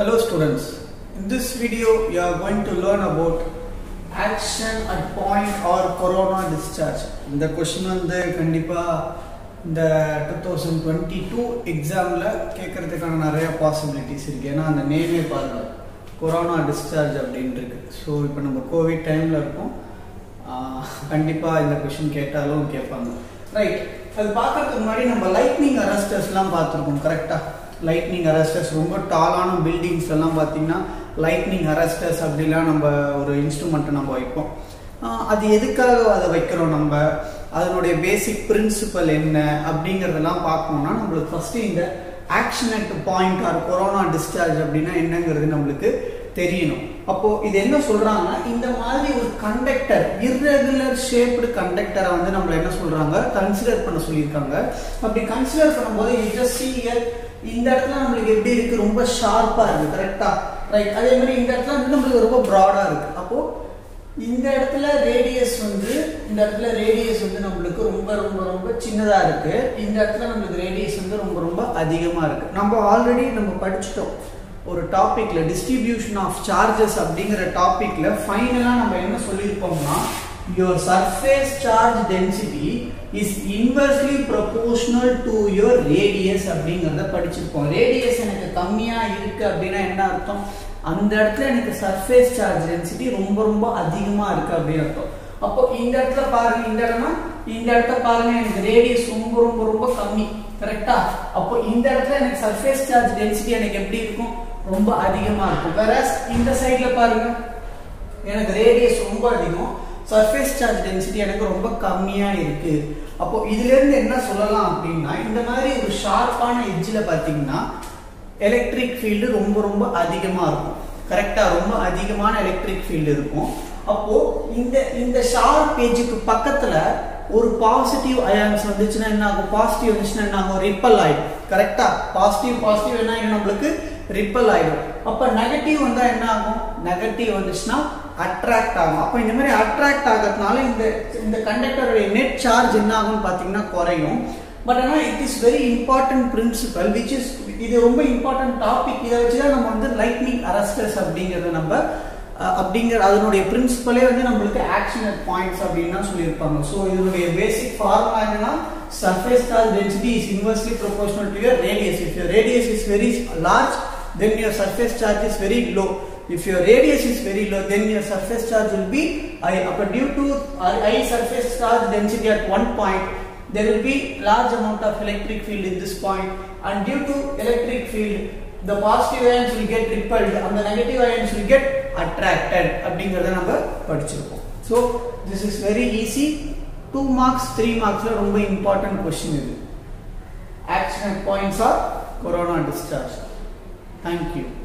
Hello students, in this video you are going to learn about action at point or corona discharge. இந்த question வந்து கண்டிப்பாக இந்த two thousand twenty two எக்ஸாமில் கேட்கறதுக்கான நிறைய possibilities இருக்குது ஏன்னா அந்த நேமே பாருங்கள் கொரோனா டிஸ்சார்ஜ் அப்படின்னு இருக்கு ஸோ இப்போ நம்ம கோவிட் டைமில் இருக்கோம் கண்டிப்பாக இந்த கொஷின் கேட்டாலும் கேட்பாங்க ரைட் அது பார்க்கறதுக்கு முன்னாடி நம்ம லைட்னிங் அரஸ்டர்ஸ்லாம் பார்த்துருக்கோம் கரெக்டாக லைட்னிங் அரஸ்டர்ஸ் ரொம்ப டாலான பில்டிங்ஸ் எல்லாம் பார்த்தீங்கன்னா லைட்னிங் அரஸ்டர்ஸ் அப்படிலாம் நம்ம ஒரு இன்ஸ்ட்ருமெண்ட்டை நம்ம வைப்போம் ஆஹ் அது எதுக்காக அதை வைக்கிறோம் நம்ம அதனுடைய பேசிக் பிரின்சிபல் என்ன அப்படிங்கிறதெல்லாம் பார்க்கணும்னா நம்மளுக்கு ஃபஸ்ட்டு இந்த action at point or corona discharge அப்படின்னா என்னங்கிறது நம்மளுக்கு தெரியணும் அப்போ இது என்ன சொல்றாங்கன்னா இந்த மாதிரி ஒரு கண்டக்டர் இர்ரெகுலர் ஷேப்டு கண்டக்டரை வந்து நம்மள என்ன சொல்றாங்க கன்சிடர் பண்ண சொல்லியிருக்காங்க அப்படி கன்சிடர் பண்ணும்போது you just see here இந்த இடத்துல நம்மளுக்கு எப்படி இருக்கு ரொம்ப ஷார்ப்பா இருக்கு கரெக்டா ரைட் அதே மாதிரி இந்த இடத்துல வந்து நம்மளுக்கு ரொம்ப ப்ராடா இருக்கு அப்போ இந்த இடத்துல ரேடியஸ் வந்து இந்த இடத்துல ரேடியஸ் வந்து நம்மளுக்கு ரொம்ப ரொம்ப ரொம்ப சின்னதா இருக்கு இந்த இடத்துல நம்மளுக்கு ரேடியஸ் வந்து ரொம்ப ரொம்ப அதிகமா இருக்கு நம்ம ஆல்ரெடி நம்ம படிச்சிட்டோம் ஒரு டாபிக்ல டிஸ்ட்ரிபியூஷன் ஆஃப் சார்ஜஸ் அப்படிங்கிற டாபிக்ல ஃபைனலா நம்ம என்ன சொல்லியிருப்போம்னா your surface charge density is inversely proportional to your radius அப்படிங்கறத படிச்சிருப்போம் ரேடியஸ் எனக்கு கம்மியா இருக்கு அப்படின்னா என்ன அர்த்தம் அந்த இடத்துல எனக்கு சர்ஃபேஸ் சார்ஜ் டென்சிட்டி ரொம்ப ரொம்ப அதிகமா இருக்கு அப்படின்னு அர்த்தம் அப்போ இந்த இடத்துல பாருங்க இந்த இடமா இந்த இடத்த பாருங்க எனக்கு ரேடியஸ் ரொம்ப ரொம்ப ரொம்ப கம்மி கரெக்டா அப்போ இந்த இடத்துல எனக்கு சர்ஃபேஸ் சார்ஜ் டென்சிட்டி எனக்கு எப்படி இருக்கும் ரொம்ப அதிகமா இருக்கும் வேற இந்த சைட்ல பாருங்க எனக்கு ரேடியஸ் ரொம்ப அதிகம் சர்ஃபேஸ் சார்ஜ் டென்சிட்டி எனக்கு ரொம்ப கம்மியா இருக்கு அப்போ இதுல இருந்து என்ன சொல்லலாம் அப்படின்னா இந்த மாதிரி ஒரு ஷார்ப்பான எட்ஜில் பார்த்தீங்கன்னா எலக்ட்ரிக் ஃபீல்டு ரொம்ப ரொம்ப அதிகமா இருக்கும் கரெக்டா ரொம்ப அதிகமான எலக்ட்ரிக் ஃபீல்டு இருக்கும் அப்போ இந்த இந்த ஷார்ப் எட்ஜுக்கு பக்கத்துல ஒரு பாசிட்டிவ் அயான்ஸ் வந்துச்சுன்னா என்ன ஆகும் பாசிட்டிவ் வந்துச்சுன்னா என்ன ஆகும் ரிப்பல் ஆயிடும் கரெக்டா பாசிட்டிவ் பாசிட்டிவ் என்ன ஆகும் நம்மளுக்கு ரிப்பல் ஆயிடும் அப்ப நெகட்டிவ் வந்தா என்ன ஆகும் நெகட்டிவ் வந்துச்சுன்னா அட்ராக்ட் ஆகும் அப்ப இந்த மாதிரி அட்ராக்ட் ஆகிறதுனால இந்த இந்த கண்டக்டருடைய நெட் சார்ஜ் என்ன ஆகும்னு பாத்தீங்கன்னா குறையும் பட் ஆனால் it is very important principle which is இது ரொம்ப இம்பார்ட்டன்ட் டாபிக் இதை வச்சு தான் நம்ம வந்து லைட்னிங் அரஸ்டர்ஸ் அப்படிங்கிறத நம்ம அப்படிங்கிற அதனுடைய பிரின்சிபலே வந்து நம்மளுக்கு ஆக்ஷன் அட் பாயிண்ட்ஸ் அப்படின்னு தான் சொல்லியிருப்பாங்க ஸோ இதனுடைய பேசிக் ஃபார்முலா என்னன்னா surface charge density is inversely proportional to your radius if your radius is very large then your surface charge is very low if your radius is very low then your surface charge will be high upper due to high surface charge density at one point there will be large amount of electric field in this point and due to electric field the positive ions will get repelled and the negative ions will get attracted அப்படிங்கறத நம்ம படிச்சிருக்கோம் so this is very easy two marks three மார்க்ஸ்ல ரொம்ப important question இது action points or corona discharge thank you